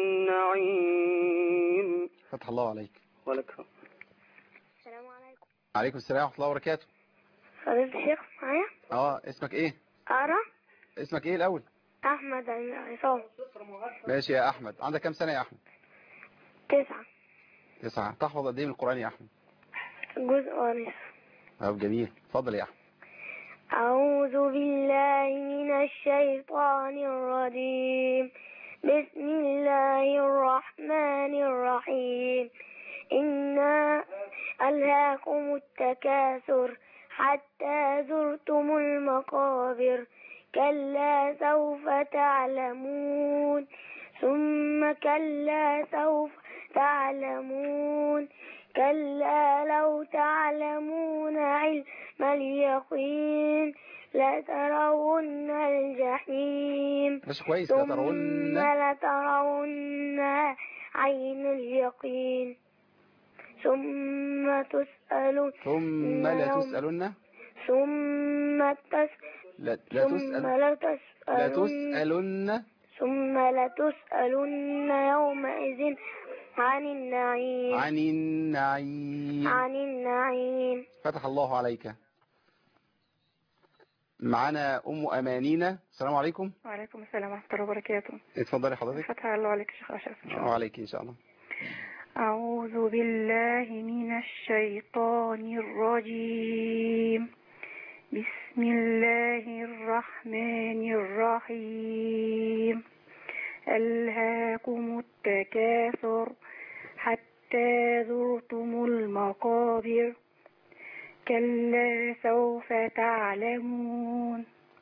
النعيم فتح الله عليك ولك السلام عليكم عليكم السلام ورحمة الله وبركاته فضيلة الشيخ معايا اه اسمك ايه أقرأ اسمك ايه الأول أحمد عصام ماشي يا أحمد عندك كام سنة يا أحمد تسعة تسعة تحفظ قد ايه من القرآن يا أحمد جزء ونصف طب جميل اتفضل يا أحمد أعوذ بالله من الشيطان الرجيم بسم الله الرحمن الرحيم إنا ألهاكم التكاثر حتى زرتم المقابر كلا سوف تعلمون ثم كلا سوف تعلمون كلا لو تعلمون علم اليقين لترون الجحيم ماشي كويس ثم لترون لترون عين اليقين ثم تسألون ثم لا يوم- تسألن ثم تس لا, لا ثم تسأل لا لا تسألون تسألن ثم لتسألن يومئذ عن النعيم عن النعيم عن النعيم فتح الله عليك معانا أم أمانينا السلام عليكم وعليكم السلام ورحمة الله وبركاته اتفضلي حضرتك فتح الله عليك يا شيخ أشرف إن شاء الله وعليك إن شاء الله أعوذ بالله من الشيطان الرجيم بسم الله الرحمن الرحيم ألهاكم التكاثر حتى زرتم المقابر كلا سوف تعلمون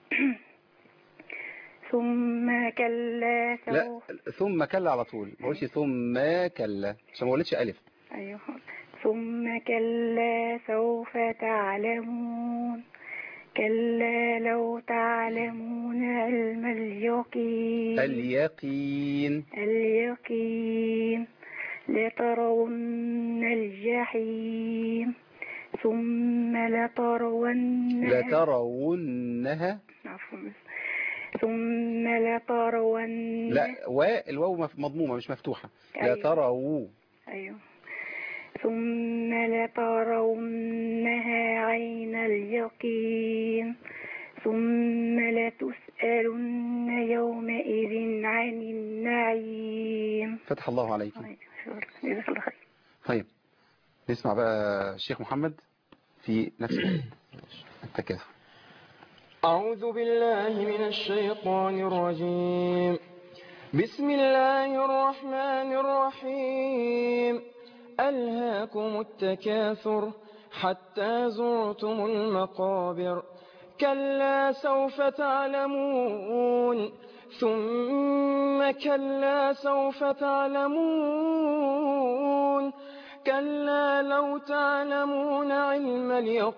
ثم كلا لا سوف ثم كلا على طول ما قولش ثم كلا عشان ما قولتش ألف أيوه ثم كلا سوف تعلمون كلا لو تعلمون علم اليقين اليقين اليقين لترون الجحيم ثم لترونها لترونها عفوا ثم لترون لا والواو مف- مضمومة مش مفتوحة أيوة. لتروا أيوه ثم لترونها عين اليقين ثم لتسألن يومئذ عن النعيم فتح الله عليك جزاك الله خير طيب نسمع بقى الشيخ محمد في نفس التكاثر أعوذ بالله من الشيطان الرجيم بسم الله الرحمن الرحيم ألهاكم التكاثر حتى زرتم المقابر كلا سوف تعلمون ثم كلا سوف تعلمون كلا لو تعلمون علم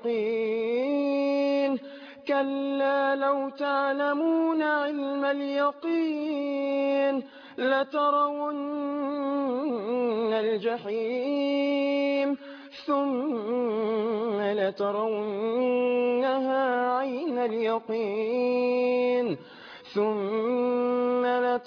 اليقين كلا لو تعلمون علم اليقين لترون الجحيم ثم لترونها عين اليقين ثم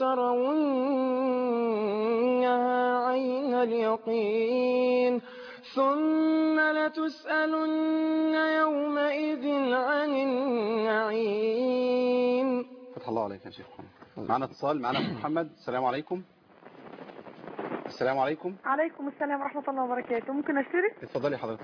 لترونها عين اليقين ثم لتسألن يومئذ عن النعيم فتح الله عليك يا شيخ محمد معنا اتصال معنا أخو محمد السلام عليكم السلام عليكم عليكم السلام ورحمة الله وبركاته ممكن أشترك اتفضلي حضرتك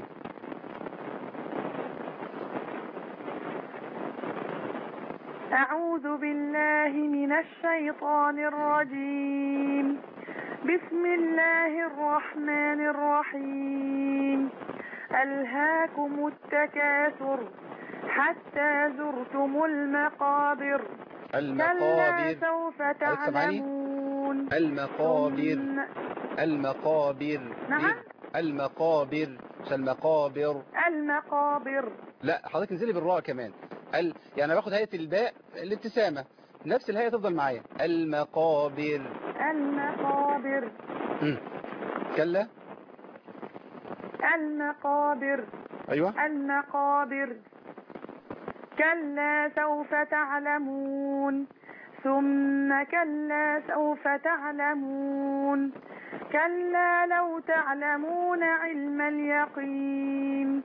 أعوذ بالله من الشيطان الرجيم بسم الله الرحمن الرحيم ألهاكم التكاثر حتى زرتم المقابر كلا المقابر سوف حضرتك سامعني؟ تعلمون المقابر ثم- المقابر نعم المقابر مش المقابر المقابر لا حضرتك انزلي بالراء كمان ال... يعني أنا باخد هيئة الباء الابتسامة نفس الهيئة تفضل معايا المقابر المقابر مم. كلا المقابر أيوة المقابر كلا سوف تعلمون ثم كلا سوف تعلمون كلا لو تعلمون علم اليقين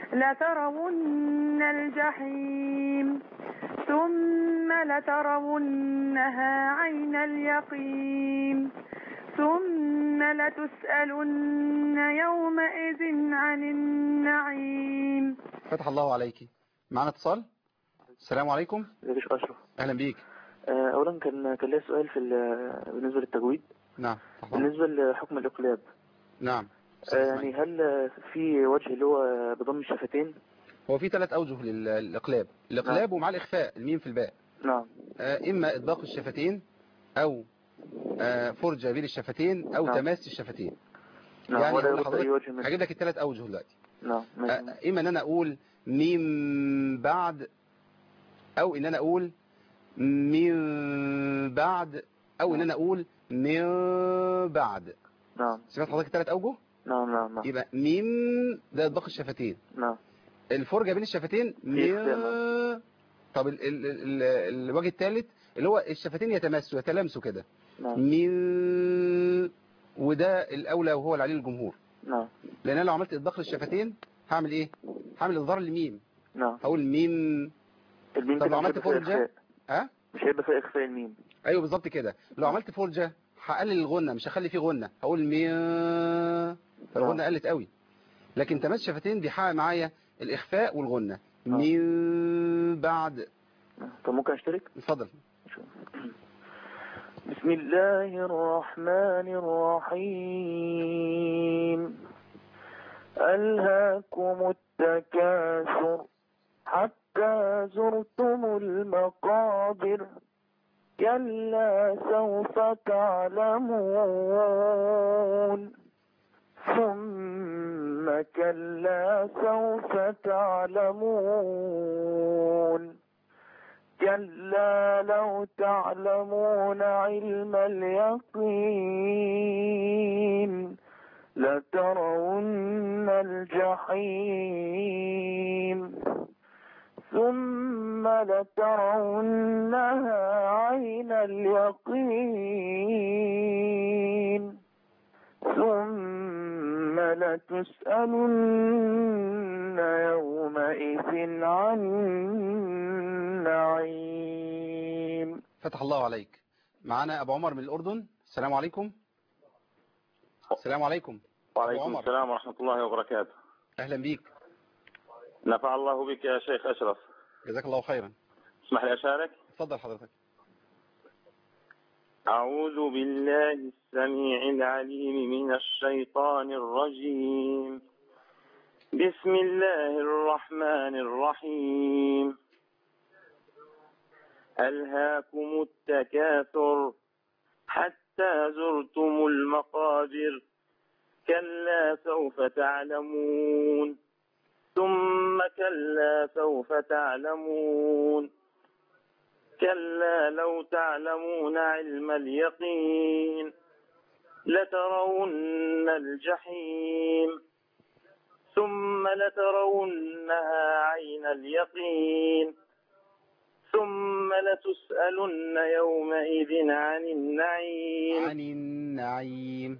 لترون الجحيم ثم لترونها عين اليقين ثم لتسألن يومئذ عن النعيم فتح الله عليك معنا اتصال السلام عليكم ازيك يا شيخ اشرف أهلا بيك آه، اولا كان كان ليا سؤال في ال- بالنسبه للتجويد نعم بالنسبه لحكم الاقلاب نعم آه، يعني هل آه، في وجه اللي هو بضم الشفتين هو في ثلاث أوجه لل- للإقلاب الإقلاب ومع الإخفاء الميم في الباء نعم آه، إما إطباق الشفتين أو آه، فرجة بين الشفتين أو نعم. تماس الشفتين نعم يعني ولا هقول يرد لحضرتك- اي وجه منه هجيب لك الثلاث أوجه دلوقتي نعم ماشي. آه، إما إن أنا أقول ميم بعد أو إن أنا أقول من بعد أو إن أنا أقول من بعد نعم سمعت حضرتك الثلاث أوجه نعم نعم نعم يبقى ميم ده إطباق الشفتين نعم الفرجة بين الشفتين في من طب ال ال ال الوجه الثالث اللي هو الشفتين يتماسوا يتلامسوا كده نعم من وده الأولى وهو العلي الجمهور نعم لأن أنا لو عملت إطباق للشفتين هعمل إيه؟ هعمل إظهار للميم نعم هقول ميم الميم طب كده لو مش عملت هيبقى فيها فرجة إخفاء ها؟ مش هيبقى فيها اخفاء الميم أيوه بالظبط كده لو عملت فرجة هقلل الغنة مش هخلي فيه غنة هقول مي فالغنة قلت قوي لكن تمس شفتين بيحقق معايا الإخفاء والغنة من بعد طب ممكن اشترك اتفضل بسم الله الرحمن الرحيم ألهاكم التكاثر حتى زرتم المقابر كلا سوف تعلمون ثم كلا سوف تعلمون كلا لو تعلمون علم اليقين لترون الجحيم ثم لترونها عين اليقين ثم لتسألن يومئذ عن النعيم فتح الله عليك معانا أبو عمر من الأردن السلام عليكم السلام عليكم وعليكم عمر. السلام ورحمة الله وبركاته أهلا بيك نفع الله بك يا شيخ أشرف جزاك الله خيرا اسمح لي أشارك اتفضل حضرتك أعوذ بالله السميع العليم من الشيطان الرجيم بسم الله الرحمن الرحيم ألهاكم التكاثر حتى زرتم المقابر كلا سوف تعلمون ثم كلا سوف تعلمون كلا لو تعلمون علم اليقين لترون الجحيم ثم لترونها عين اليقين ثم لتسألن يومئذ عن النعيم عن النعيم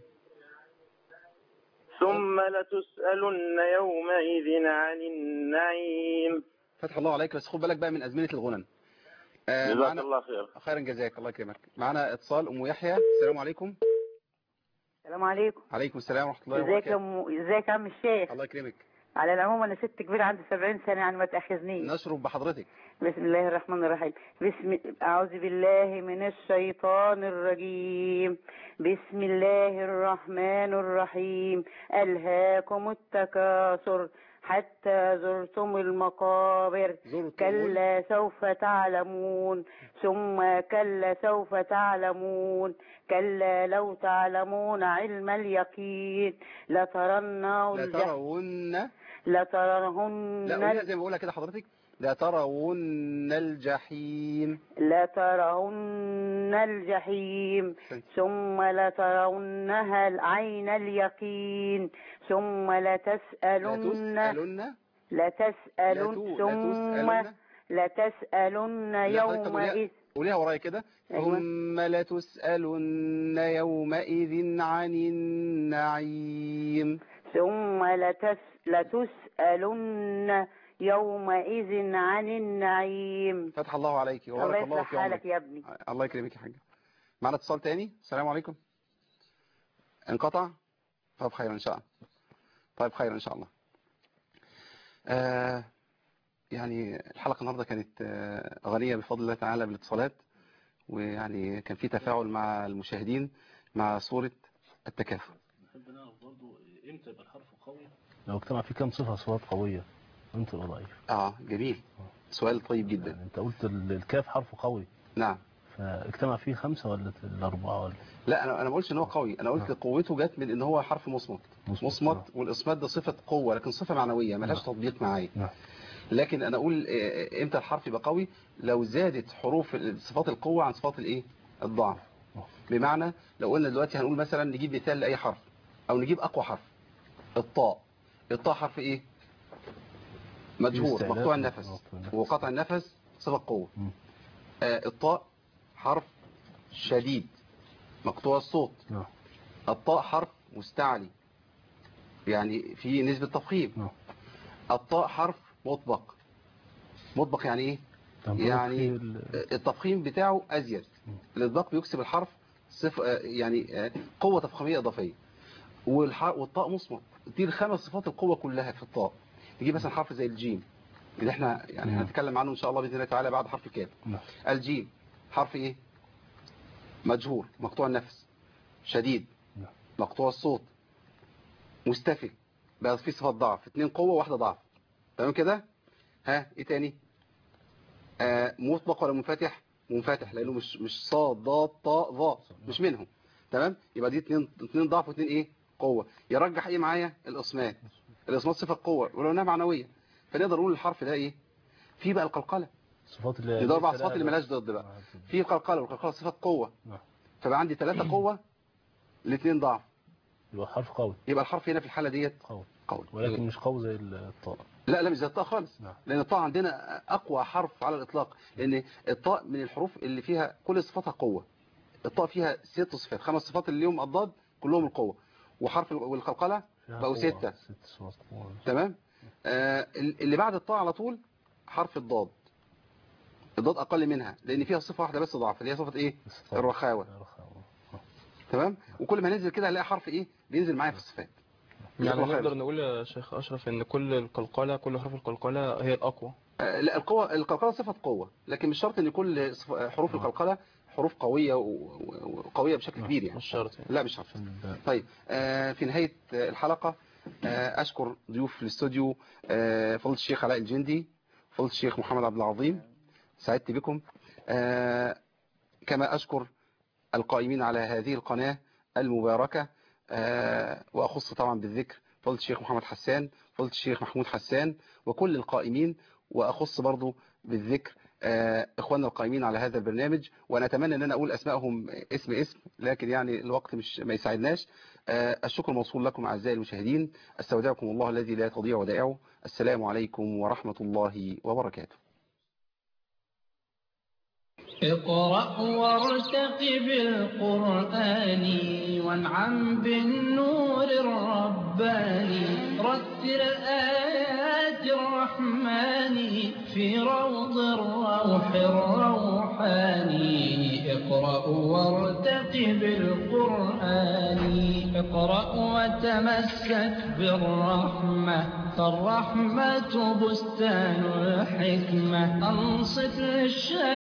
ثم لتسألن يومئذ عن النعيم فتح الله عليك بس خد بالك بقى من أزمنة الغنن آه، جزاك معنا- الله خير خيرا جزاك الله يكرمك معنا اتصال أم يحيى السلام عليكم السلام عليكم عليكم السلام ورحمة الله ازيك يا وبركاته م... ازيك يا عم الشيخ الله يكرمك على العموم انا ست كبيره عندي 70 سنه يعني ما تاخذنيش نشرف بحضرتك بسم الله الرحمن الرحيم بسم اعوذ بالله من الشيطان الرجيم بسم الله الرحمن الرحيم الهاكم التكاثر حتى زرتم المقابر كلا سوف تعلمون ثم كلا سوف تعلمون كلا لو تعلمون علم اليقين لترنه الجحيم لترون لترهن لا قوليها زي ما بقولها كده حضرتك لترون الجحيم لترون الجحيم ثم لترونها العين اليقين ثم لتسألن لتسألن لتسألن لتو- ثم لتسألن لتسألن لا، حضرتك طب يومئذ قوليها- قوليها ورايا كده أيوة. ثم لتسألن يومئذ عن النعيم ثم لتس لتسألن يومئذ عن النعيم فتح الله عليك الله وبارك الله يصلح في عمرك حالك يا ابني الله يكرمك يا حاجة معنا اتصال تاني السلام عليكم انقطع طيب خير ان شاء الله طيب خير ان شاء الله آه يعني الحلقة النهاردة كانت آه غنية بفضل الله تعالى بالاتصالات ويعني كان في تفاعل مع المشاهدين مع صورة التكافؤ نحب نعرف برضه امتى يبقى الحرف قوي لو اجتمع فيه كام صفة صفات قوية وامتى يبقى ضعيف اه جميل سؤال طيب جدا انت قلت ال- الكاف حرف قوي نعم فاجتمع فيه خمسة ولا الأربعة ولا لا انا انا ما قلتش ان هو قوي انا قلت قوته جت من ان هو حرف مصمت مصمت والاصمات ده صفه قوه لكن صفه معنويه ملهاش تطبيق معايا لكن انا اقول آه، امتى الحرف يبقى قوي لو زادت حروف صفات القوه عن صفات الايه الضعف بمعنى لو قلنا دلوقتي هنقول مثلا نجيب مثال لاي حرف او نجيب اقوى حرف الطاء الطاء حرف ايه مجهور الاستعلاء مقطوع و- النفس مقطوع النفس. وقطع النفس صفه قوه آه، الطاء حرف شديد مقطوع الصوت نعم. الطاء حرف مستعلي يعني في نسبة تفخيم الطاء حرف مطبق مطبق يعني ايه طب يعني في ال- التفخيم بتاعه ازيد الاطباق بيكسب الحرف صف آه، يعني آه، قوة تفخيمية إضافية والح... والطاء مصمت دي الخمس صفات القوة كلها في الطاء تجيب مثلا حرف زي الجيم اللي احنا يعني نعم. هنتكلم عنه ان شاء الله باذن الله تعالى بعد حرف الكاف نعم. الجيم حرف ايه مجهور مقطوع النفس شديد نعم. مقطوع الصوت مستفل بقى في صفات ضعف اتنين قوة واحدة ضعف تمام كده ها ايه تاني آه مطلق ولا منفتح منفتح لانه مش مش صاد ضاد طاء ظا مش منهم تمام يبقى دي اتنين اتنين ضعف واتنين ايه قوة يرجح ايه معايا الاصمات الاصمات صفة قوة ولو انها معنوية فنقدر نقول الحرف ده ايه في بقى القلقلة الصفات اللي دي اربع ليس صفات لها اللي ملهاش ضد بقى في القلقلة والقلقلة صفة قوة نعم. فبقى عندي ثلاثة قوة الاثنين ضعف يبقى حرف قوي يبقى الحرف هنا في الحالة ديت قوي قوي ولكن مش قوي زي الطاء لا لا مش زي الطاء خالص نعم. لان الطاء عندنا اقوى حرف على الاطلاق لان الطاء من الحروف اللي فيها كل صفاتها قوة الطاء فيها ست صفات خمس صفات اللي ليهم اضداد كلهم القوة وحرف ال- والقلقلة فيها بقوا قوة. ستة ست صفات قوة تمام آه ال- اللي بعد الطاء على طول حرف الضاد الضاد اقل منها لان فيها صفة واحدة بس ضعف اللي هي صفة ايه الصفات. الرخاوة الرخاوة. تمام وكل ما ننزل كده هنلاقي حرف ايه بينزل معايا في الصفات يعني الرخاوة. نقدر نقول يا شيخ أشرف إن كل القلقلة كل حروف القلقلة هي الأقوى آه، لا القوة القلقلة صفة قوة لكن مش شرط ان كل صف- حروف القلقلة حروف قوية و- و- وقوية بشكل كبير يعني مش شرط يعني. لا مش شرط طيب آه، في نهاية آه، الحلقة آه، أشكر ضيوف الاستوديو آه، فضيلة الشيخ علاء الجندي فضيلة الشيخ محمد عبد العظيم سعدت بكم آه، كما أشكر القائمين على هذه القناة المباركة آه، وأخص طبعا بالذكر فضيلة الشيخ محمد حسان فضيلة الشيخ محمود حسان وكل القائمين وأخص برضو بالذكر آه، إخواننا القائمين على هذا البرنامج وأنا أتمنى أن أنا أقول أسمائهم اسم اسم لكن يعني الوقت مش ما يساعدناش آه، الشكر موصول لكم أعزائي المشاهدين استودعكم الله الذي لا تضيع ودائعه السلام عليكم ورحمة الله وبركاته اقرأ وارتقب القرآن وانعم بالنور الرباني رتل آيات الرحمن في روض الروح الروحاني اقرأ وارتقب القرآن اقرأ وتمسك بالرحمة فالرحمة بستان الحكمة أنصت للشيخ